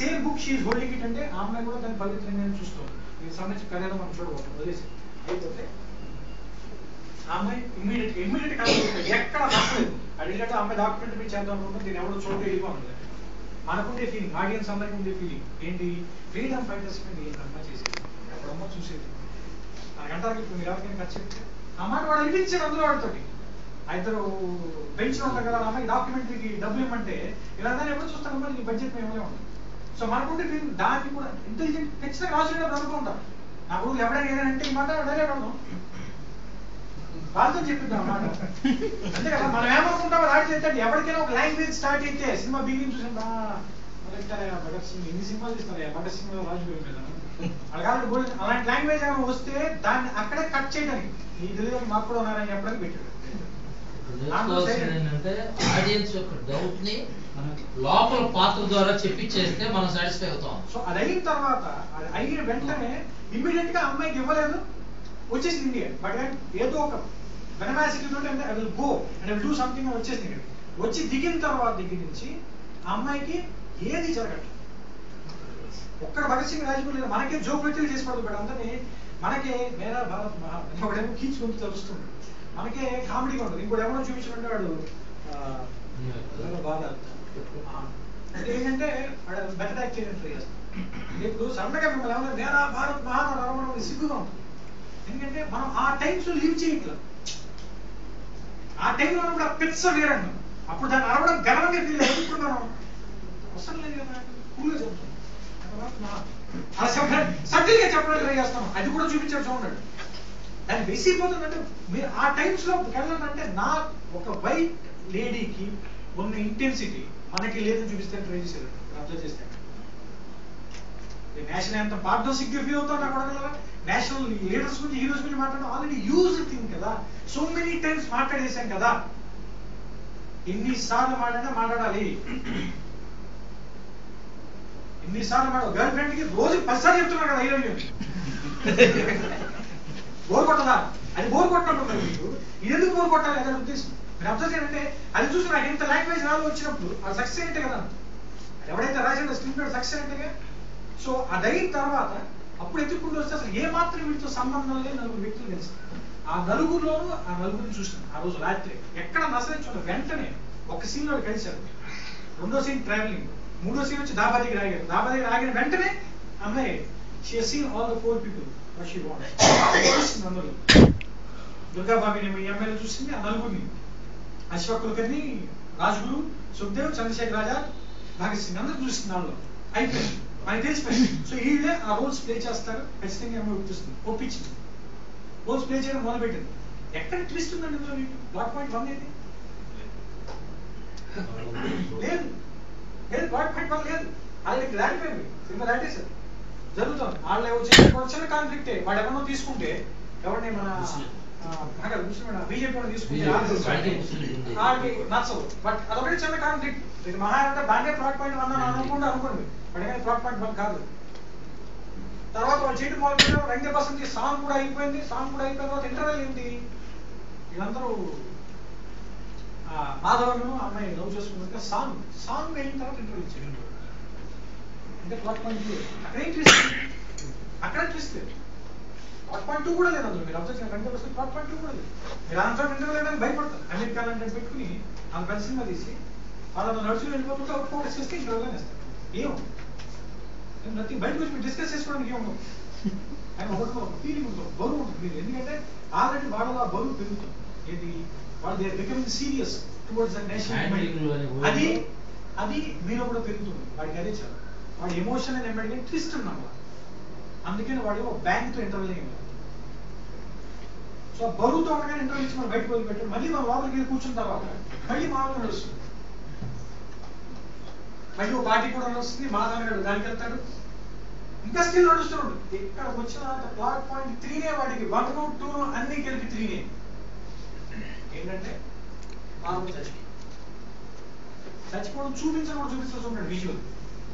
Same book she holding it అంటే ఆ అమ్మాయి కూడా దాన్ని పవిత్రంగా చూస్తుంది దీనికి సంబంధించి కళ్యాణం మనం చూడబోతాం వదిలేసి అయిపోతే ఆ అమ్మాయి ఇమ్మీడియట్ ఇమ్మీడియట్ గా ఎక్కడ నచ్చలేదు అడిగినట్టు ఆ అమ్మాయి డాక్యుమెంట్ మీద చేద్దాం అనుకుంటే దీన్ని ఎవరు చూడలేదు వెళ్ళిపోతుంది మనకుండే ఫీలింగ్ ఆడియన్స్ అందరికీ ఉండే ఫీలింగ్ ఏంటి ఫ్రీడమ్ ఫైటర్స్ మీద ఏంటి అమ్మాయి చేసేది ఎప్పుడమ్మో చూసేది మనకంటారు ఇప్పుడు మీరు ఎవరికైనా ఖర్చు చెప్తే ఆ మాట వాడు అనిపించాడు అందులో వాడితోటి ఆ ఇద్దరు బెంచ్ లో ఉంటారు కదా ఆ అమ్మాయి డాక్యుమెంటరీకి డబ్బులు ఇవ్వమంటే ఇలా దాన్ని ఎప్పుడు చూస్తాను మరి నీ బడ్జెట్ మేము ఇవ్వలేము సో మనకుంటే ఫీలింగ్ దాన్ని కూడా ఇంటెలిజెంట్ ఖచ్చితంగా రాసుకునేటప్పుడు అనుకుంటారు నా కొడుకు ఎవడైనా ఏదంటే ఈ మాట డైరెక్ట్ అడదాం వాళ్ళతో చెప్పిద్దాం అన్నమాట అంతే కదా మనం ఏమనుకుంటామో రాజు చేస్తాడు ఎవరికైనా ఒక లాంగ్వేజ్ స్టార్ట్ అయితే సినిమా బిగిన్ చూసిందా భగత్ సింగ్ ఎన్ని సినిమాలు తీస్తారు భగత్ సింగ్ రాజు పేరు మీద అలాగే గోల్డ్ అలాంటి లాంగ్వేజ్ ఏమైనా వస్తే దాన్ని అక్కడే కట్ చేయడానికి ఈ తెలుగు మాకు కూడా ఉన్నారని చెప్పడానికి పెట్టాడు నేర్చుకోవాల్సింది ఏంటంటే ఆడియన్స్ యొక్క డౌట్ ని లోపల పాత్ర ద్వారా చెప్పించేస్తే మనం సాటిస్ఫై అవుతాం సో అది అయిన తర్వాత అది అయిన వెంటనే ఇమ్మీడియట్ గా అమ్మాయికి ఇవ్వలేదు వచ్చేసింది ఇండియా బట్ ఏదో ఒక వెనమాసిటీ తోటి అంటే I will go and I will do something వచ్చేసింది ఇక్కడ వచ్చి దిగిన తర్వాత దగ్గర నుంచి ఆ అమ్మాయికి ఏది జరగట్లేదు ఒక్కడ భగత్ సింగ్ రాజ్పూర్ లేదు మనకే జోక్ వచ్చి చేసి పడదు బట్ అందరినీ మనకే మేరా భారత్ మహా ఒకడేమో కీచుకుంటూ తెలుస్తుంది మనకే కామెడీగా ఉంటుంది ఇంకోటి ఎవరో చూపించమంటే వాడు ఆ, ఏదో బాగా ఆ, అంటే ఏంటంటే వాడు బెటర్ యాక్ట్ చేయడానికి ట్రై చేస్తాం ఇప్పుడు సడన్ గా మిమ్మల్ని ఏమన్నా మేరా భారత్ మహాన్ రమణ సిగ్గుగా ఉంటుంది ఎందుకంటే మనం ఆ టైమ్స్ లో లీవ్ చేయట్లేదు ఆ టైంలో ఉన్నప్పుడు ఆ పిచ్చ వేరండి అప్పుడు దాన్ని అరవడం గర్వంగా ఫీల్ అయ్యేది ఇప్పుడు మనం అవసరం లేదు కదా కూల్గా చెప్తాం అలా చెప్పడం సటిల్ గా చెప్పడానికి ట్రై చేస్తాం అది కూడా చూపించాడు చూడండి దాన్ని వెసిపోతుందంటే మీరు ఆ టైమ్స్ లో వెళ్ళాలంటే నా ఒక వైట్ లేడీకి ఉన్న ఇంటెన్సిటీ మనకి లేదని చూపిస్తే ట్రై చేశారు అబ్జర్వ్ చేస్తే నేషనల్ ఎంత పాఠం సిగ్గు ఫీల్ అవుతాం నాకు అడగలరా నేషనల్ లీడర్స్ గురించి హీరోస్ గురించి మాట్లాడడం ఆల్రెడీ యూజ్ థింగ్ కదా సో మెనీ టైమ్స్ మాట్లాడేశాం కదా ఎన్నిసార్లు మాట్లాడినా మాట్లాడాలి ఎన్నిసార్లు మాట్లాడు గర్ల్ ఫ్రెండ్ కి రోజు పదిసార్లు చెప్తున్నారు కదా హీరో బోర్ కొట్టదా అది బోర్ కొట్టినట్టు మీకు ఇది ఎందుకు బోర్ కొట్టాలి అదే ఉద్దేశం మీరు అబ్జర్వ్ చేయండి అది చూసి నాకు ఎంత లాంగ్వేజ్ రాదు వచ్చినప్పుడు అది సక్సెస్ ఏంటే కదా ఎవడైతే రాసాడో స్క్రీన్ ప్లే సక్సెస్ ఏంటగా సో అది అయిన తర్వాత అప్పుడు ఎత్తుకుంటూ వస్తే అసలు ఏ మాత్రం వీటితో సంబంధం లేని నలుగురు వ్యక్తులు తెలుసు ఆ నలుగురిలోనూ ఆ నలుగురిని చూస్తాను ఆ రోజు రాత్రి ఎక్కడ నసరించుకున్న వెంటనే ఒక సీన్ లో కలిశారు రెండో సీన్ ట్రావెలింగ్ మూడో సీన్ వచ్చి దాబా దగ్గర ఆగారు దాబా దగ్గర ఆగిన వెంటనే అమ్మాయి she seen all the four people she want అందరూ దుర్గాబాబిని మీ ఎమ్మెల్యే చూసింది ఆ నలుగురిని అశ్వక్ కులకర్ణి రాజ్గురు సుఖ్దేవ్ చంద్రశేఖర్ రాజా భగత్ సింగ్ అందరూ చూస్తుంది దానిలో అయిపోయింది మనకి తెలిసిపోయింది సో వీళ్ళే ఆ రోల్స్ ప్లే చేస్తారు ఖచ్చితంగా ఏమో ఒప్పిస్తుంది ఒప్పించింది రోల్స్ ప్లే చేయడం మొదలు పెట్టింది ఎక్కడ ట్విస్ట్ ఉందండి ఇందులో మీకు బ్లాక్ పాయింట్ వన్ ఏది లేదు లేదు బ్లాక్ పాయింట్ వన్ లేదు వాళ్ళకి దాటిపోయింది సినిమా దాటేశారు జరుగుతుంది వాళ్ళు వచ్చే చిన్న కాన్ఫ్లిక్టే వాడు ఎవరినో తీసుకుంటే ఎవరిని మన బీజేపీ వాడిని తీసుకుంటే వాడికి ముస్లిం ఉంది. వాళ్ళకి నచ్చదు బట్ అదొకటి చిన్న కాన్ఫ్లిక్ట్ ఇది మహారాష్ట్ర దాన్నే ప్లాట్ పాయింట్ వన్ అని అనుకుంటే అనుకోండి బట్ కానీ ప్లాట్ పాయింట్ వన్ కాదు తర్వాత వాళ్ళు చేయడం మొదలు పెట్టారు రంగ బసంతి సాంగ్ కూడా అయిపోయింది సాంగ్ కూడా అయిపోయిన తర్వాత ఇంటర్వెల్ ఏంటి వీళ్ళందరూ ఆ, మాధవను అమ్మాయి లవ్ చేసుకుంటే సాంగ్ సాంగ్ అయిన తర్వాత ఇంటర్వ్యూ ఇచ్చాడు అంటే ప్లాట్ పాయింట్ టూ అక్కడ ఏం ట్విస్ట్ అక్కడ ట్విస్ట్ ప్లాట్ పాయింట్ టూ కూడా లేదు అందులో మీరు అబ్జర్వ్ చేయండి రంగ బసంతి ప్లాట్ పాయింట్ టూ కూడా లేదు మీరు అలాంటి ఇంటర్వ్యూ లేదని భయపడతారు అమెరికా లాంటి పెట్టుకుని ఆమె పెద్ద సినిమా తీసి వాళ్ళ నడుచుకుని వెళ్ళిపోతుంటే ఒక ఫోకస్ చేస్తే ఇంటర్వ్యూలో వేస్తారు ఏం నథింగ్ బయటకు వచ్చి డిస్కస్ చేసుకోవడానికి ఏముండదు ఆయన ఒకటి ఒక ఫీలింగ్ ఉంటుంది బరువు ఉంటుంది మీరు ఎందుకంటే ఆల్రెడీ వాళ్ళ ఆ బరువు పెరుగుతుంది ఏది వాళ్ళు they becoming serious towards the Handling లో అని నేషన్ word అది లో. అది మీలో కూడా పెరుగుతుంది వాడికి అదే చాలు వాడి ఎమోషన్ అని ఎంబడి ట్విస్ట్ ఉన్నాం అందుకని వాడి ఒక బ్యాంక్ తో ఇంటర్వ్యూ అయ్యింది సో బరువుతో ఉండగానే ఇంటర్వ్యూ ఇచ్చి మనం బయటకు వదిలిపెట్టాడు మళ్ళీ మనం లోపలికి వెళ్ళి కూర్చున్న తర్వాత మళ్ళీ మామూలుగా నడుస్తుంది మళ్ళీ ఒక పార్టీ కూడా వస్తుంది మాధవన్ దానికి వెళ్తాడు ఇంకా స్టిల్ నడుస్తున్నాడు ఇక్కడ వచ్చిన ప్లాట్ పాయింట్ త్రీనే వాడికి వన్ టూ అన్ని కలిపి త్రీనే ఏంటంటే మాధవ్ చచ్చి చచ్చిపోవడం చూపించడం కూడా చూపించాల్సి ఉంటాడు విజువల్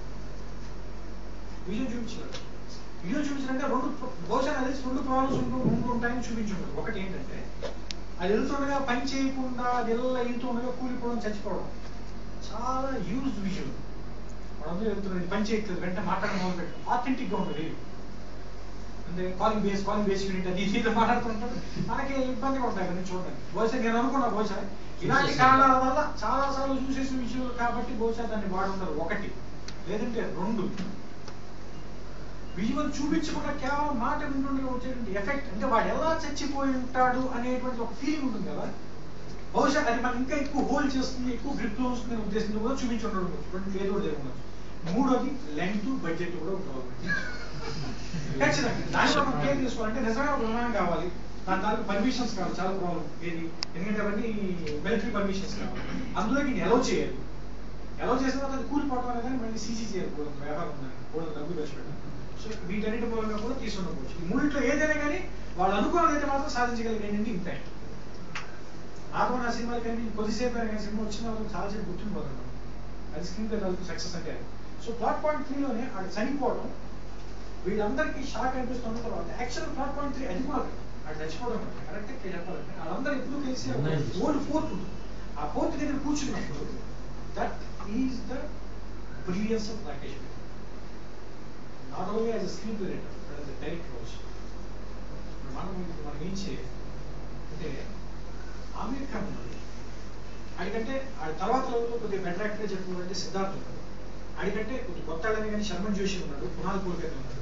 విజువల్ చూపించాడు విజువల్ చూపించాలంటే రెండు బహుశా నాకు తెలిసి రెండు ప్రాబ్లమ్స్ ఉంటూ ఉంటూ ఉంటాయని చూపించుంటాడు ఒకటి ఏంటంటే అది వెళ్తుండగా పని చేయకుండా అది ఎలా వెళ్తుండగా కూలిపోవడం చచ్చిపోవడం చాలా యూజ్డ్ విజువల్ వాళ్ళందరూ వెళ్తున్నారు ఇది పని చేయట్లేదు వెంటనే మాట్లాడడం మొదలు పెట్టారు ఆథెంటిక్ గా ఉండదు అంటే calling base calling base unit అది ఇది మాట్లాడుతుంటారు మనకి ఇబ్బందిగా ఉంటాయి కదా చూడడానికి బహుశా నేను అనుకున్నా బహుశా ఇలాంటి చూసేసాను. కారణాల వల్ల చాలా సార్లు చూసేసిన విషయం కాబట్టి బహుశా దాన్ని వాడుంటారు ఒకటి లేదంటే రెండు విజువల్ చూపించకుండా కేవలం మాట వింటుండగా వచ్చేటువంటి ఎఫెక్ట్ అంటే వాడు ఎలా చచ్చిపోయి ఉంటాడు అనేటువంటి ఒక ఫీలింగ్ ఉంటుంది కదా బహుశా అది మనం ఇంకా ఎక్కువ హోల్డ్ చేస్తుంది ఎక్కువ గ్రిప్ లో వస్తుంది అనే ఉద్దేశంతో కూడా చూపించి ఉండడం రెండు ఏదో ఒకటి జరగవచ్చు మూడోది లెంగ్త్ బడ్జెట్ కూడా గవర్నమెంట్ ఖచ్చితంగా దానిలో మనం కేర్ తీసుకోవాలంటే నిజమైన ఒక విమానం కావాలి దాని తాలూకు పర్మిషన్స్ కావాలి చాలా ప్రాబ్లం ఏది ఎందుకంటే అవన్నీ మిలిటరీ పర్మిషన్స్ కావాలి అందులోకి నేను ఎలవ్ చేయాలి ఎలవ్ చేసిన తర్వాత అది కూలిపోవడం అనేది మళ్ళీ సీసీ చేయాలి కూడా వ్యవహారం ఉందని కూడా డబ్బులు ఖర్చు పెట్టాలి సో వీటన్నిటి మూలంగా కూడా తీసుకుండకపోవచ్చు ఈ మూడిట్లో ఏదైనా కానీ వాళ్ళు అనుకున్నది అయితే మాత్రం సాధించగలిగేది ఏంటంటే ఇంపాక్ట్ నాకు నా సినిమాలు కానీ కొద్దిసేపు అయినా కానీ సినిమా వచ్చిన వాళ్ళకి చాలా సేపు గుర్తుండిపోతాను అది స్క్రీన్ ప్లే తాలూకు సక్సెస్ అంటే సో ప్లాట్ పాయింట్ త్రీలోనే ఆడు చనిపోవడం వీళ్ళందరికీ షాక్ అనిపిస్తున్న తర్వాత యాక్చువల్ ప్లాట్ పాయింట్ త్రీ అది కూడా ఆడు చచ్చిపోవడం కరెక్ట్ చెప్పాలంటే వాళ్ళందరూ ఎప్పుడు కలిసి ఓల్డ్ ఫోర్త్ ఉంటుంది ఆ ఫోర్త్ దగ్గర కూర్చున్నప్పుడు that is the brilliance of Rakesh not only as a screenplay writer but as a director also మనం ఇప్పుడు మనం ఏం చేయాలి అంటే ఆమీర్ ఖాన్ ఉన్నాడు ఆడికంటే ఆ తర్వాత లెవెల్లో కొద్దిగా బెటర్ యాక్టర్ చెప్పుకోవాలంటే సిద్ధార్థ్ ఉన్నాడు ఆడికంటే కొద్ది కొత్త ఆడని కానీ శర్మన్ జోషి ఉన్నాడు కునాల్ కోల్కర్ ఉన్నాడు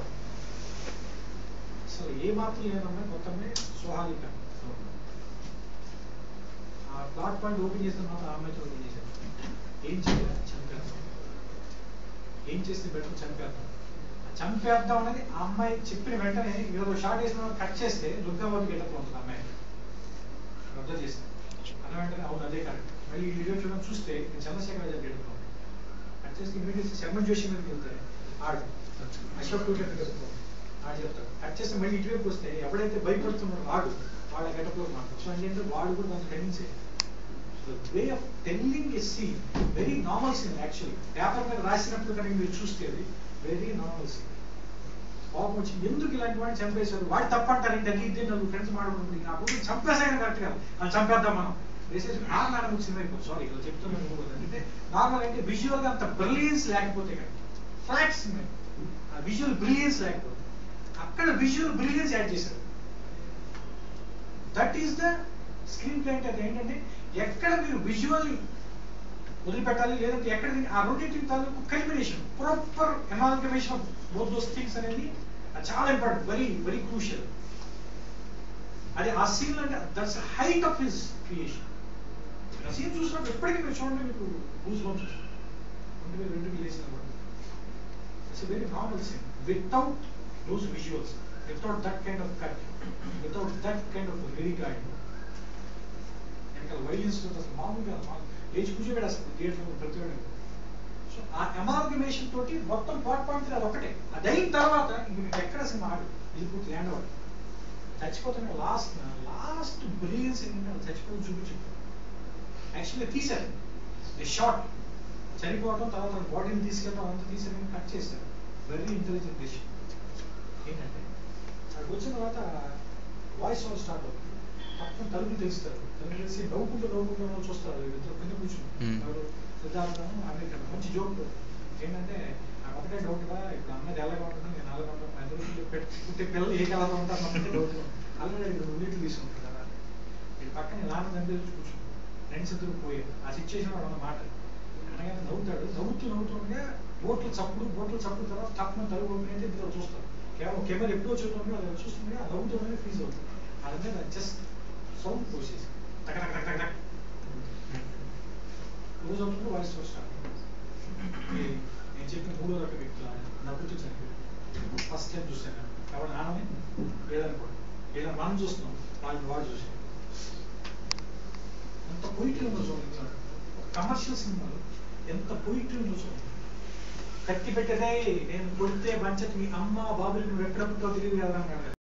అసలు ఏ మాత్రం లేదన్నా కొత్త అమ్మాయి సుహాలి ఖాన్ ఆ ప్లాట్ పాయింట్ ఓపెన్ చేసిన మాత్రం ఆ అమ్మాయితో ఓపెన్ చేశారు ఏం చేయాలి చంపేద్దాం ఏం చేస్తే బెటర్ చంపేద్దాం ఆ చంపేద్దాం అనేది ఆ అమ్మాయి చెప్పిన వెంటనే ఏదో షార్ట్ వేసిన కట్ చేస్తే దుర్గాబాబు గెటప్ ఉంటుంది ఆ అమ్మాయి అబ్జర్వ్ చేస్తాను అన్న వెంటనే అవును అదే కరెక్ట్ మళ్ళీ ఈ వీడియో చూడడం చూస్తే నేను చంద్రశేఖర్ రాజా గెటప్ కట్ చేస్తే ఇమీడియట్ శర్మన్ జోషి మీదకి వెళ్తే ఆడు అశోక్ టూటర్ గెటప్ ఆడు చెప్తాడు కట్ చేస్తే మళ్ళీ ఇటువైపు వస్తే ఎవడైతే భయపడుతున్నాడో వాడు వాళ్ళ గెటప్ లో మాట్లాడు సో అంటే వాడు కూడా దాంట్లో tendency so way of telling a scene very normal scene actually paper మీద రాసినప్పుడు కనుక మీరు చూస్తే అది వెరీ నార్మల్ సీన్ కోపం వచ్చి ఎందుకు ఇలాంటి వాడిని చంపేశారు వాడు తప్పంటారు ఏంటి అది ఇది నలుగురు ఫ్రెండ్స్ మాట్లాడుకుంటుంది నా కొడుకు చంపేసాయని కరెక్ట్ కాదు అది చంపేద్దాం మనం వేసేసి నార్మల్ అని సినిమా అయిపోతుంది సారీ ఇలా చెప్తున్నాను అంటే నార్మల్ అంటే విజువల్ గా అంత బ్రిలియన్స్ లేకపోతే కదా ఫ్లాట్స్ ఆ విజువల్ బ్రిలియన్స్ లేకపోతే అక్కడ విజువల్ బ్రిలియన్స్ యాడ్ చేశారు that is the screenplay అంటే అది ఏంటంటే ఎక్కడ మీరు విజువల్ వదిలిపెట్టాలి లేదంటే ఎక్కడ దీన్ని- ఆ రొటేటింగ్ తాలూకు culmination proper amalgamation of both those things అనేది అది చాలా ఇంపార్టెంట్ వెరీ వెరీ క్రూషియల్ అది ఆ సీన్ అంటే that's height of his creation ఆ సీన్ చూసినప్పుడు ఎప్పటికీ మీరు చూడండి మీకు బూస్ లో చూస్తారు రెండు వేల రెండుకి లేచిన it's very normal scene without those visuals without that kind of cut without that kind of lyric ఆడి వెనకాల వైలెన్స్ అసలు మామూలుగా మా- లేచి కూర్చోబెట్టి అసలు థియేటర్ ప్రతి వాడు సో ఆ అమాల్గమేషన్ తోటి మొత్తం పాట్ పాయింట్ అది ఒకటే అది అయిన తర్వాత ఇంక మీకు ఎక్కడ సినిమా ఆడు వెళ్ళిపోతుంది ల్యాండ్ అవ్వడు చచ్చిపోతున్న లాస్ట్ లాస్ట్ బ్రిలియన్స్ ఏంటంటే చచ్చిపోయి చూపించారు యాక్చువల్గా తీశారు షార్ట్ చనిపోవడం తర్వాత బాడీని తీసుకెళ్ళడం అంతా తీసారు కట్ చేశారు వెరీ ఇంటెలిజెంట్ డిష్ ఏంటంటే అక్కడికి వచ్చిన తర్వాత వాయిస్ ఓవర్ స్టార్ట్ అవుతుంది పక్కన తలుపు తెలుస్తారు తలుపు తెలిసి నవ్వుకుంటూ నవ్వుకుంటూ నవ్వు చూస్తారు ఇద్దరు కింద కూర్చుని Hmm. ఎవరు సిద్ధార్థం అమెరికన్ మంచి జోక్ ఏంటంటే నాకు ఒకటే డౌట్ గా ఇప్పుడు అమ్మాయి ఎలాగా ఉంటుంది నేను అలాగా ఉంటాను మా ఇద్దరు పుట్టే పిల్లలు ఏ కలర్ ఉంటారు నాకు డౌట్ అలాగే ఇక్కడ రెండింటిని తీసుకుంటారు కదా ఇది పక్కన నాన్న తండ్రి వచ్చి కూర్చుంటారు ఫ్రెండ్స్ ఇద్దరు పోయారు ఆ సిచ్యువేషన్ వాడు అన్నమాట అనగానే నవ్వుతాడు నవ్వుతూ నవ్వుతుండగా బోట్లు చప్పుడు బోట్లు చప్పుడు తర్వాత తప్పని తలుపు ఓపెన్ అయితే ఇద్దరు చూస్తారు కేవలం కెమెరా ఎప్పుడో చూస్తుంది అది చూస్తుంది ఆ నవ్వుతూనే ఫీజ్ అవుతుంది అదంటే జస్ట్ సౌండ్ పోసేసి టక టక టక టక టక్ రోజు అవుతుంది వాయిస్ స్టార్ట్ నేను చెప్పిన మూడో రకం వ్యక్తులు నవ్వుతూ చనిపోయి ఫస్ట్ టైం చూశాను కాబట్టి నాన్నని లేదనుకోండి లేదా మనం చూస్తున్నాం వాళ్ళని వాడు చూసాను ఎంత పొయిటరీ ఉందో చూడండి ఒక కమర్షియల్ సినిమాలో ఎంత పొయిటరీ ఉందో చూడండి కత్తి పెట్టదే నేను కొడితే బంచకి మీ అమ్మ బాబులు నువ్వు ఎక్కడ పుట్టో తెలియదు కదా అన్నాడు